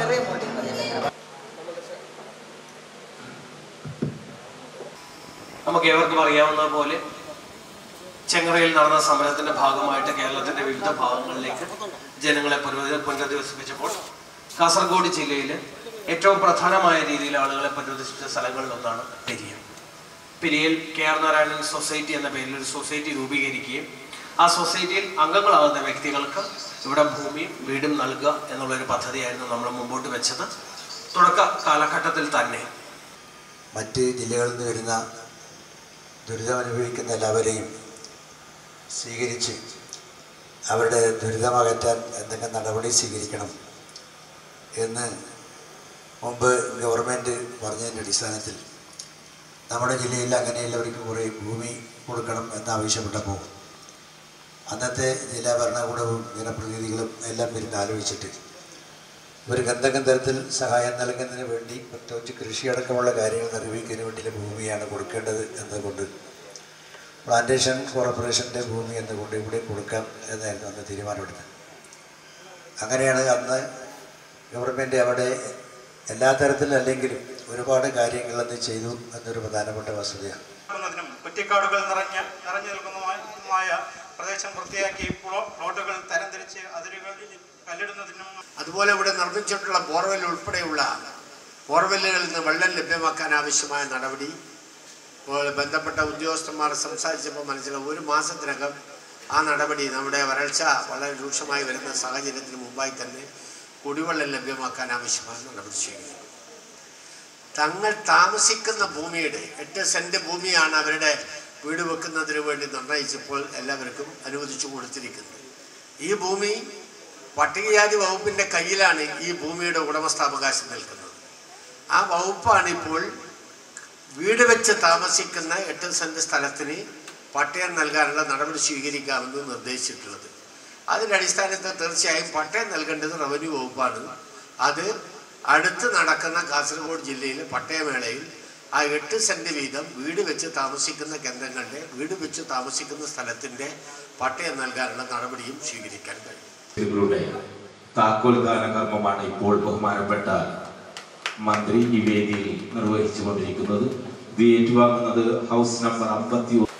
വളരെ മോട്ടിവേറ്റ് നമുക്ക് ഏവർക്കും അറിയാവുന്ന പോലെ ചെങ്ങറയിൽ നടന്ന സമരത്തിന്റെ ഭാഗമായിട്ട് കേരളത്തിന്റെ വിവിധ ഭാഗങ്ങളിലേക്ക് ജനങ്ങളെ പുനര പുനരധിവസിപ്പിച്ചപ്പോൾ കാസർഗോഡ് ജില്ലയിൽ ഏറ്റവും പ്രധാനമായ രീതിയിൽ ആളുകളെ പുനരധിവസിപ്പിച്ച സ്ഥലങ്ങളിലൊന്നാണ് പെരിയ പെരിയയിൽ കെ ആർ നാരായണൻ സൊസൈറ്റി എന്ന പേരിൽ ഒരു സൊസൈറ്റി രൂപീകരിക്കുകയും ആ സൊസൈറ്റിയിൽ അംഗങ്ങളാകുന്ന വ്യക്തികൾക്ക് ഇവിടെ ഭൂമിയും വീടും നൽകുക എന്നുള്ളൊരു പദ്ധതിയായിരുന്നു നമ്മൾ മുമ്പോട്ട് വെച്ചത് തുടക്ക കാലഘട്ടത്തിൽ തന്നെ മറ്റ് ജില്ലകളിൽ നിന്ന് വരുന്ന ദുരിതമനുഭവിക്കുന്ന എല്ലാവരെയും സ്വീകരിച്ച് അവരുടെ ദുരിതമകറ്റാൻ എന്തെങ്കിലും നടപടി സ്വീകരിക്കണം എന്ന് മുമ്പ് ഗവൺമെൻറ് പറഞ്ഞതിൻ്റെ അടിസ്ഥാനത്തിൽ നമ്മുടെ ജില്ലയിൽ അങ്ങനെയുള്ളവർക്ക് കുറേ ഭൂമി കൊടുക്കണം എന്നാവശ്യപ്പെട്ടപ്പോൾ അന്നത്തെ ജില്ലാ ഭരണകൂടവും ജനപ്രതിനിധികളും എല്ലാം ഇരുന്ന് ആലോചിച്ചിട്ട് ഇവർക്ക് എന്തെങ്കിലും തരത്തിൽ സഹായം നൽകുന്നതിന് വേണ്ടി പ്രത്യേകിച്ച് കൃഷിയടക്കമുള്ള കാര്യങ്ങൾ നിർവഹിക്കുന്നതിന് വേണ്ടിയുള്ള ഭൂമിയാണ് കൊടുക്കേണ്ടത് എന്നതുകൊണ്ട് പ്ലാന്റേഷൻ കോർപ്പറേഷൻ്റെ ഭൂമി എന്നുകൊണ്ട് ഇവിടെ കൊടുക്കാം എന്നായിരുന്നു അന്ന് തീരുമാനമെടുത്തത് അങ്ങനെയാണ് അന്ന് ഗവൺമെൻറ് അവിടെ എല്ലാ തരത്തിലല്ലെങ്കിലും ഒരുപാട് കാര്യങ്ങൾ അന്ന് ചെയ്തു എന്നൊരു പ്രധാനപ്പെട്ട വസ്തുതയാണ് ുന്നതിനും കുറ്റിക്കാടുകൾ നിറഞ്ഞ നിറഞ്ഞു നിൽക്കുന്നതുമായ പ്രദേശം വൃത്തിയാക്കി പ്ലോ- പ്ലോട്ടുകൾ തരംതിരിച്ച് അതിരുകളിൽ കല്ലിടുന്നതിനും അതുപോലെ ഇവിടെ നിർമ്മിച്ചിട്ടുള്ള ബോർവെൽ ഉൾപ്പെടെയുള്ള ബോർവെല്ലുകളിൽ നിന്ന് വെള്ളം ലഭ്യമാക്കാൻ ആവശ്യമായ നടപടി ഇപ്പോൾ ബന്ധപ്പെട്ട ഉദ്യോഗസ്ഥന്മാർ സംസാരിച്ചപ്പോൾ മനസ്സിലാവും ഒരു മാസത്തിനകം ആ നടപടി നമ്മുടെ വരൾച്ച വളരെ രൂക്ഷമായി വരുന്ന സാഹചര്യത്തിന് മുമ്പായി തന്നെ കുടിവെള്ളം ലഭ്യമാക്കാൻ ആവശ്യമായ നടപടി സ്വീകരിക്കും തങ്ങൾ താമസിക്കുന്ന ഭൂമിയുടെ എട്ട് സെന്റ് ഭൂമിയാണ് അവരുടെ വീട് വെക്കുന്നതിന് വേണ്ടി നിർണയിച്ചപ്പോൾ എല്ലാവർക്കും അനുവദിച്ചു കൊടുത്തിരിക്കുന്നത് ഈ ഭൂമി പട്ടികജാതി വകുപ്പിന്റെ കയ്യിലാണ് ഈ ഭൂമിയുടെ ഉടമസ്ഥാവകാശം നിൽക്കുന്നത് ആ വകുപ്പാണ് ഇപ്പോൾ വീട് വെച്ച് താമസിക്കുന്ന എട്ട് സെന്റ് സ്ഥലത്തിന് പട്ടയം നൽകാനുള്ള നടപടി സ്വീകരിക്കാമെന്ന് നിർദ്ദേശിച്ചിട്ടുള്ളത് അതിൻ്റെ അടിസ്ഥാനത്തിൽ തീർച്ചയായും പട്ടയം നൽകേണ്ടത് റവന്യൂ വകുപ്പാണ് അത് അടുത്ത് നടക്കുന്ന കാസർഗോഡ് ജില്ലയിലെ പട്ടയമേളയിൽ ആ എട്ട് സെന്റ് വീതം വീട് വെച്ച് താമസിക്കുന്ന കേന്ദ്രങ്ങളുടെ വീട് വെച്ച് താമസിക്കുന്ന സ്ഥലത്തിൻ്റെ പട്ടയം നൽകാനുള്ള നടപടിയും സ്വീകരിക്കാൻ കഴിയും ഇതിലൂടെ താക്കോൽദാന കർമ്മമാണ് ഇപ്പോൾ ബഹുമാനപ്പെട്ട മന്ത്രി ഈ വേദിയിൽ നിർവഹിച്ചുകൊണ്ടിരിക്കുന്നത് ഇത് ഏറ്റുവാങ്ങുന്നത് ഹൗസ് നമ്പർ അമ്പത്തി